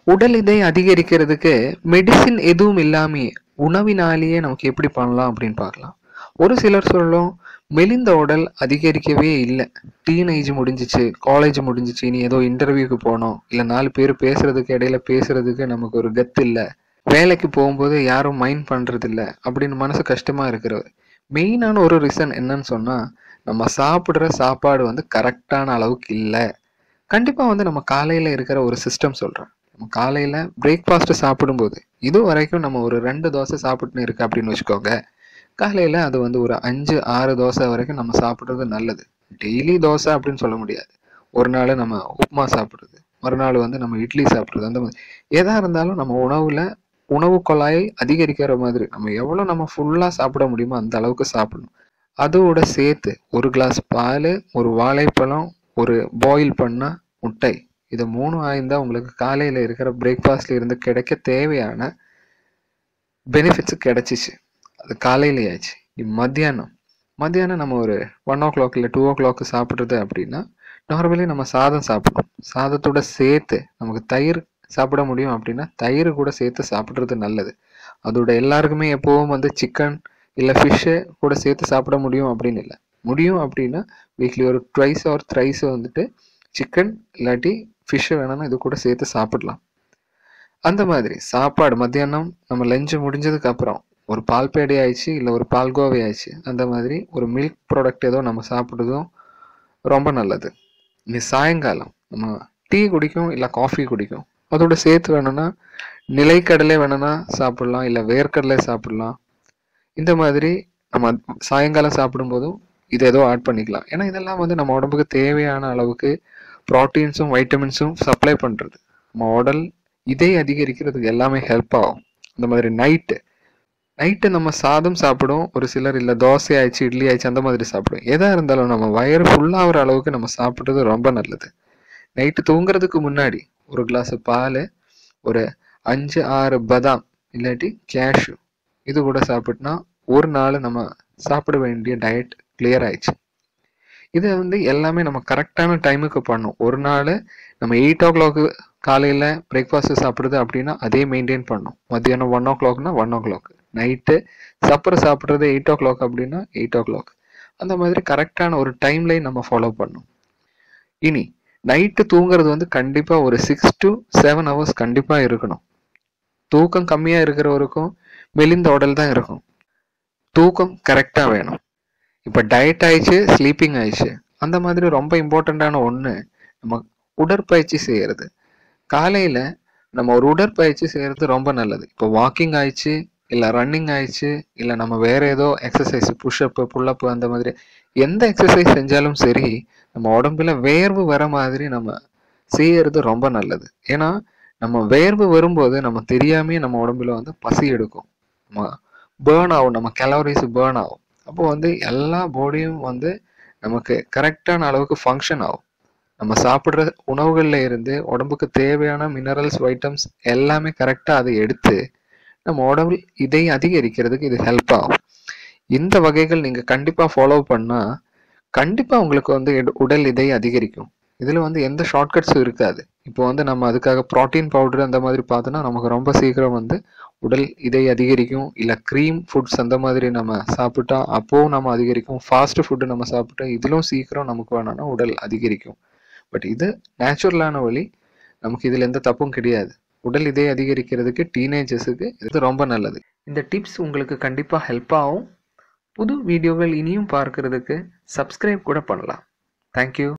உடல் இதை அதிகரிக்கிறதுக்கு மெடிசின் எதுவும் இல்லாமையே உணவினாலேயே நமக்கு எப்படி பண்ணலாம் அப்படின்னு பார்க்கலாம் ஒரு சிலர் சொல்லும் மெலிந்த உடல் அதிகரிக்கவே இல்லை டீனேஜ் முடிஞ்சிச்சு காலேஜ் முடிஞ்சிச்சு இனி ஏதோ இன்டர்வியூக்கு போனோம் இல்லை நாலு பேர் பேசுறதுக்கு இடையில பேசுறதுக்கு நமக்கு ஒரு கத்து இல்லை வேலைக்கு போகும்போது யாரும் மைண்ட் பண்றது இல்ல அப்படின்னு மனசு கஷ்டமா இருக்கிறது மெயினான ஒரு ரீசன் என்னன்னு சொன்னா நம்ம சாப்பிடுற சாப்பாடு வந்து கரெக்டான அளவுக்கு இல்லை கண்டிப்பா வந்து நம்ம காலையில இருக்கிற ஒரு சிஸ்டம் சொல்றேன் நம்ம காலையில பிரேக்ஃபாஸ்ட் சாப்பிடும்போது இது வரைக்கும் நம்ம ஒரு ரெண்டு தோசை சாப்பிட்டுன்னு இருக்கு அப்படின்னு வச்சுக்கோங்க காலையில அது வந்து ஒரு அஞ்சு ஆறு தோசை வரைக்கும் நம்ம சாப்பிடுறது நல்லது டெய்லி தோசை அப்படின்னு சொல்ல முடியாது ஒரு நாள் நம்ம உப்புமா சாப்பிடுறது மறுநாள் வந்து நம்ம இட்லி சாப்பிடுறது அந்த மாதிரி எதா இருந்தாலும் நம்ம உணவுல உணவு குழாயை அதிகரிக்கிற மாதிரி நம்ம எவ்வளவு நம்ம ஃபுல்லா சாப்பிட முடியுமோ அந்த அளவுக்கு சாப்பிடணும் அதோட சேர்த்து ஒரு கிளாஸ் பால் ஒரு வாழைப்பழம் ஒரு பாயில் பண்ண முட்டை இது மூணு ஆயிருந்தா உங்களுக்கு காலையில இருக்கிற பிரேக்ஃபாஸ்ட்ல இருந்து கிடைக்க தேவையான பெனிஃபிட்ஸ் கிடைச்சிச்சு அது காலையிலே ஆச்சு இ- மத்தியானம் மத்தியானம் நம்ம ஒரு ஒன் ஓ கிளாக் இல்லை டூ ஓ கிளாக் சாப்பிட்றது அப்படின்னா நார்மலி நம்ம சாதம் சாப்பிடணும் சாதத்தோட சேர்த்து நமக்கு தயிர் சாப்பிட முடியும் அப்படின்னா தயிர் கூட சேர்த்து சாப்பிட்றது நல்லது அதோட எல்லாருக்குமே எப்பவும் வந்து சிக்கன் இல்லை ஃபிஷ்ஷு கூட சேர்த்து சாப்பிட முடியும் அப்படின்னு இல்லை முடியும் அப்படின்னா வீக்லி ஒரு ட்வைஸ் ஆர் த்ரைஸ் வந்துட்டு சிக்கன் இல்லாட்டி ஃபிஷ்ஷு வேணும்னா இது கூட சேர்த்து சாப்பிடலாம் அந்த மாதிரி சாப்பாடு மத்தியானம் நம்ம லஞ்சு முடிஞ்சதுக்கு அப்புறம் ஒரு பால் பேடை ஆயிடுச்சு இல்லை ஒரு பால்கோவை ஆயிடுச்சு அந்த மாதிரி ஒரு மில்க் ப்ராடக்ட் ஏதோ நம்ம சாப்பிட்றதும் ரொம்ப நல்லது இனி சாயங்காலம் நம்ம டீ குடிக்கும் இல்லை காஃபி குடிக்கும் அதோட சேர்த்து வேணும்னா நிலைக்கடலை வேணும்னா சாப்பிடலாம் இல்லை வேர்க்கடலை சாப்பிடலாம் இந்த மாதிரி நம்ம சாயங்காலம் சாப்பிடும்போதும் இது ஏதோ ஆட் பண்ணிக்கலாம் ஏன்னா இதெல்லாம் வந்து நம்ம உடம்புக்கு தேவையான அளவுக்கு ப்ரோட்டீன்ஸும் வைட்டமின்ஸும் சப்ளை பண்ணுறது நம்ம உடல் இதை அதிகரிக்கிறதுக்கு எல்லாமே ஹெல்ப் ஆகும் இந்த மாதிரி நைட்டு நைட்டு நம்ம சாதம் சாப்பிடும் ஒரு சிலர் இல்லை தோசை ஆயிடுச்சு இட்லி ஆயிடுச்சு அந்த மாதிரி சாப்பிடும் எதா இருந்தாலும் நம்ம வயிறு ஃபுல்லாகிற அளவுக்கு நம்ம சாப்பிட்றது ரொம்ப நல்லது நைட்டு தூங்குறதுக்கு முன்னாடி ஒரு கிளாஸ் பால் ஒரு அஞ்சு ஆறு பதாம் இல்லாட்டி கேஷ்யூ இது கூட சாப்பிட்டோம்னா ஒரு நாள் நம்ம சாப்பிட வேண்டிய டயட் கிளியர் ஆயிடுச்சு இதை வந்து எல்லாமே நம்ம கரெக்டான டைமுக்கு பண்ணணும் ஒரு நாள் நம்ம எயிட் ஓ கிளாக்கு காலையில் பிரேக்ஃபாஸ்ட் சாப்பிடுறது அப்படின்னா அதே மெயின்டைன் பண்ணணும் மத்தியானம் ஒன் ஓ கிளாக்னா one o'clock night supper சாப்பிட்றது எயிட் ஓ கிளாக் அப்படின்னா எயிட் ஓ கிளாக் அந்த மாதிரி கரெக்டான ஒரு டைம் லைன் நம்ம ஃபாலோ பண்ணணும் இனி நைட்டு தூங்குறது வந்து கண்டிப்பாக ஒரு சிக்ஸ் டு செவன் ஹவர்ஸ் கண்டிப்பாக இருக்கணும் தூக்கம் கம்மியாக இருக்கிறவருக்கும் மெலிந்த உடல் தான் இருக்கும் தூக்கம் கரெக்டாக வேணும் இப்போ டயட் ஆயிடுச்சு ஸ்லீப்பிங் ஆயிடுச்சு அந்த மாதிரி ரொம்ப இம்பார்ட்டண்ட்டான ஒன்று நம்ம உடற்பயிற்சி செய்யறது காலையில் நம்ம ஒரு உடற்பயிற்சி செய்யறது ரொம்ப நல்லது இப்போ வாக்கிங் ஆயிடுச்சு இல்லை ரன்னிங் ஆயிடுச்சு இல்லை நம்ம வேற ஏதோ எக்ஸசைஸ் புஷ்அப்பு புல்லப்பு அந்த மாதிரி எந்த எக்ஸசைஸ் செஞ்சாலும் சரி நம்ம உடம்புல வேர்வு வர மாதிரி நம்ம செய்யறது ரொம்ப நல்லது ஏன்னா நம்ம வேர்வு வரும்போது நம்ம தெரியாமே நம்ம உடம்புல வந்து பசி எடுக்கும் நம்ம பேர்ன் ஆகும் நம்ம கலோரிஸ் பேர்ன் ஆகும் அப்போ வந்து எல்லா பாடியும் வந்து நமக்கு கரெக்டான அளவுக்கு ஃபங்க்ஷன் ஆகும் நம்ம சாப்பிட்ற உணவுகள்ல இருந்து உடம்புக்கு தேவையான மினரல்ஸ் வைட்டம்ஸ் எல்லாமே கரெக்டாக அதை எடுத்து நம்ம உடம்பு இதை அதிகரிக்கிறதுக்கு இது ஹெல்ப் ஆகும் இந்த வகைகள் நீங்கள் கண்டிப்பாக ஃபாலோ பண்ணால் கண்டிப்பாக உங்களுக்கு வந்து எடு- உடல் இதை அதிகரிக்கும் இதில் வந்து எந்த ஷார்ட்கட்ஸும் இருக்காது இப்போ வந்து நம்ம அதுக்காக ப்ரோட்டீன் பவுடர் அந்த மாதிரி பார்த்தோன்னா நமக்கு ரொம்ப சீக்கிரம் வந்து உடல் இதை அதிகரிக்கும் இல்லை க்ரீம் ஃபுட்ஸ் அந்த மாதிரி நம்ம சாப்பிட்டா அப்போவும் நம்ம அதிகரிக்கும் ஃபாஸ்ட் ஃபுட்டு நம்ம சாப்பிட்டா இதிலும் சீக்கிரம் நமக்கு வேணும்னா உடல் அதிகரிக்கும் பட் இது நேச்சுரலான வழி நமக்கு இதில் எந்த தப்பும் கிடையாது உடல் இதை அதிகரிக்கிறதுக்கு டீனேஜர்ஸுக்கு இது ரொம்ப நல்லது இந்த டிப்ஸ் உங்களுக்கு கண்டிப்பாக ஹெல்ப் ஆகும் புது வீடியோகள் இனியும் பார்க்கறதுக்கு சப்ஸ்கிரைப் கூட பண்ணலாம் தேங்க்யூ